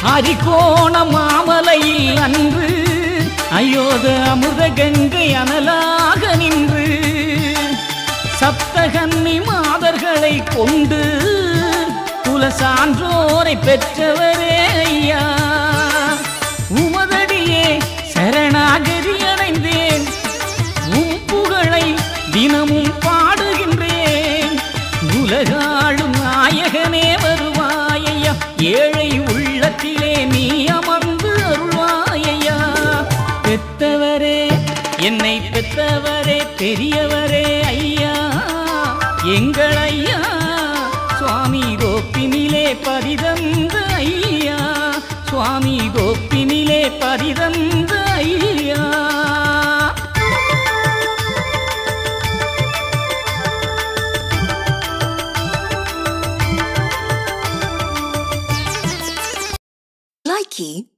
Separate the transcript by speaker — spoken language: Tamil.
Speaker 1: ஹரிகோண மாமலையில் அன்று அயோத அமுத கங்கை அனலாக நின்று சப்தகன்னி மாதர்களை கொண்டு குல சான்றோரை பெற்றவரே ஐயா உமதடியே சரணாகதி அடைந்தேன் உம் புகழை தினமும் பாடுகின்றேன் உலகாளும் நாயகனே வருவாயையா ஏழை உள்ளத்திலே நீ அமர்ந்து அருள்வாயையா பெத்தவரே என்னை பெத்தவரே பெரியவரே ஐயா எங்கள் ஐயா சுவாமி கோப்பினிலே பரிதந்த ஐயா சுவாமி கோப்பினிலே பரிதந்த ஐயா
Speaker 2: Likey